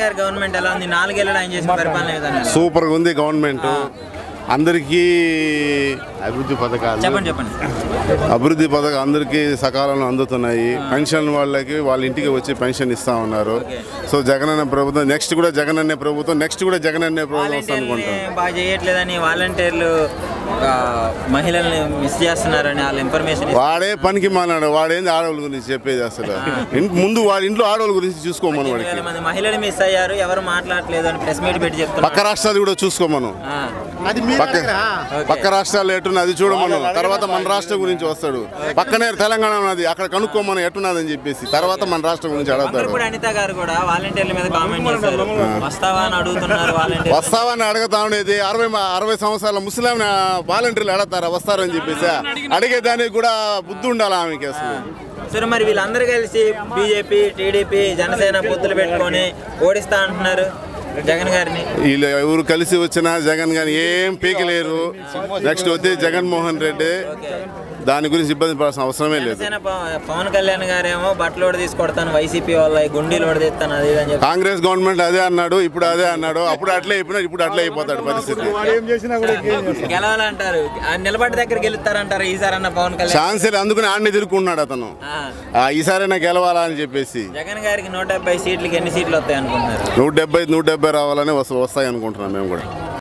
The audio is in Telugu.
గారి గవర్నమెంట్ ఎలా ఉంది నాలుగేళ్ళు ఆయన చేసిన పరిపాలన విధానం ఎలా? సూపర్గా ఉంది గవర్నమెంట్ అందరికీ అభివృద్ధి పథకాలు చెప్పండి చెప్పండి అభివృద్ధి పథకాలు అందరికీ సకాలంలో అందుతున్నాయి పెన్షన్ వాళ్ళకి వాళ్ళ ఇంటికి వచ్చి పెన్షన్ ఇస్తా ఉన్నారు సో జగనన్న ప్రభుత్వం నెక్స్ట్ కూడా జగనన్న ప్రభుత్వం నెక్స్ట్ కూడా జగనన్న ప్రభుత్వం వస్తుంది వాలంటీర్ని అనుకుంటాం బాగా చేయట్లేదని వాలంటీర్లు ఆ, మహిళల్ని మిస్ చేస్తున్నారని వాళ్ళ ఇన్ఫర్మేషన్ వాడే పనికి మానాడు వాడేంది ఆడవాళ్ళ గురించి చెప్పేది అసలు ఇన్- ముందు వాడి ఇంట్లో ఆడవాళ్ళ గురించి చూసుకోమను వేల వాడికి మంది మహిళలు మిస్ అయ్యారు ఎవరు మాట్లాడలేదు అని ప్రెస్ మీట్ పెట్టి పక్క చెప్తున్నారు రాష్ట్రాలు కూడా చూసుకోమను ఆ, పక్క పక్క రాష్ట్రాలు ఎట్టున్నది అది చూడమను తర్వాత మన రాష్ట్రం గురించి వస్తాడు పక్కనే తెలంగాణ ఉన్నది అక్కడ కనుక్కోమను ఎట్టున్నదని చెప్పేసి తర్వాత మన రాష్ట్రం గురించి అందరూ అడుగుతాడు కూడా అనిత గారు కూడా వాలంటీర్ల మీద కామెంట్ చేశారు వస్తావా అని అడుగుతున్నారు వాలంటీర్ వస్తావని అడగతా ఉండేది అరవై మ- అరవై సంవత్సరాల ముస్లిం వాలంటీర్లు అడగతారా వస్తారని చెప్పేసి అడిగేదానికి కూడా బుద్ధి ఉండాలి ఆమెకి అసలు సరే మరి వీళ్ళందరూ కలిసి బీజేపీ టీడీపీ జనసేన పొత్తులు పెట్టుకొని ఓడిస్తా అంటున్నారు జగన్ గారిని వీళ్ళు ఎవరు కలిసి వచ్చినా జగన్ గాని ఏం పీకలేరు నెక్స్ట్ వచ్చి జగన్మోహన్ రెడ్డి దాని గురించి ఇబ్బంది పడాల్సిన అవసరమే లేదు జనసేన పవ- పవన్ కళ్యాణ్ గారేమో బట్టలు కూడా తీసుకొడతాను వైసీపీ వాళ్ళ గుండీలు కూడా తీస్తాను అది ఇది అని చెప్పి కాంగ్రెస్ గవర్నమెంట్ అదే అన్నాడు ఇప్పుడు అదే అన్నాడు అప్పుడు అట్లే అయిపోయినా ఇప్పుడు అట్లే అయిపోతాడు పరిస్థితి గెలవాలంటారు ఆ నిలబడి దగ్గర గెలుస్తారంటారు ఈసారి అన్న పవన్ కళ్యాణ్ ఛాన్స్ అందుకని ఆడనే తిరుక్కున్నాడు అతను ఆ, ఆ, ఈసారైనా గెలవాలా అని చెప్పేసి జగన్ గారికి నూట డెబ్బై సీట్లకి ఎన్ని సీట్లు వస్తాయి అనుకుంటున్నారు నూట డెబ్బై నూట డెబ్బై రావాలని వస్తాయి అనుకుంటున్నాం మేము కూడా